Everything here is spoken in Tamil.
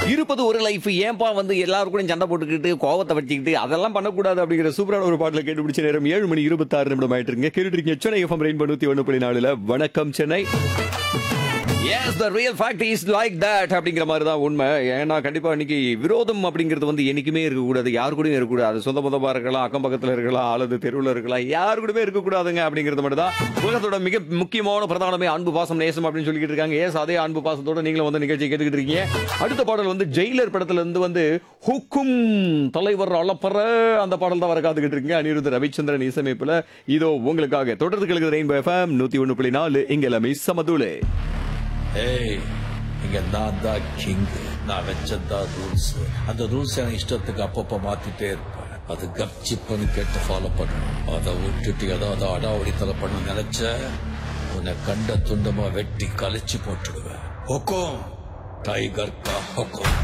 இருப்பது ஒரு லைஃப் ஏன்பா வந்து எல்லாரும் கூட சண்டை போட்டுக்கிட்டு கோவத்தை வச்சுக்கிட்டு அதெல்லாம் பண்ணக்கூடாது அப்படிங்கிற சூப்பரான ஒரு பாட்டில் கேட்டுப்பிடிச்ச நேரம் ஏழு மணி இருபத்தாறு நிமிடம் ஆயிட்டு இருங்க கேட்டுட்டு இருக்கீங்க சென்னை எஃப்எம் ரெயின் நூத்தி ஒன்று புள்ளி நாலுல வணக்கம் Chennai yes the real fact is like that அப்படிங்கிற மாதிரி தான் உண்மை ஏன்னா கண்டிப்பா இன்னைக்கு விரோதம் அப்படிங்கிறது வந்து என்னைக்குமே இருக்கக்கூடாது யாரு கூடயும் இருக்கக்கூடாது சொந்த மொத்தமா இருக்கலாம் அக்கம் பக்கத்துல இருக்கலாம் அல்லது தெருவில் இருக்கலாம் யாரு கூடமே இருக்கக்கூடாதுங்க அப்படிங்கிறது மட்டும் தான் உலகத்தோட மிக முக்கியமான பிரதானமே அன்பு பாசம் நேசம் அப்படின்னு சொல்லிட்டு இருக்காங்க ஏஸ் அதே அன்பு பாசத்தோட நீங்களும் வந்து நிகழ்ச்சி கேட்டுக்கிட்டு இருக்கீங்க அடுத்த பாடல் வந்து ஜெயிலர் படத்துல இருந்து வந்து ஹுக்கும் தலைவர் அளப்பற அந்த பாடல் தான் வர காத்துக்கிட்டு இருக்கீங்க அனிருத் ரவிச்சந்திரன் இசையமைப்புல இதோ உங்களுக்காக தொடர்ந்து கிழக்கு ரெயின்போ எஃப்எம் நூத்தி ஒன்று புள்ளி நாலு இங்க எல்லாமே சமதூளே ஏய் இங்க நான் தான் கிங் நான் வச்சதான் ரூல்ஸ் அந்த ரூல்ஸ் எனக்கு இஷ்டத்துக்கு அப்பப்ப மாத்திட்டே இருப்பேன் அது கப்சிப்புன்னு கேட்டு ஃபாலோ பண்ணணும் அதை விட்டுட்டு ஏதாவது அடாவடித்தலை பண்ண நினைச்ச உன்னை கண்ட துண்டமா வெட்டி கழிச்சு போட்டுடுவேன் ஹொக்கோம் டைகர் கா ஹொக்கோம்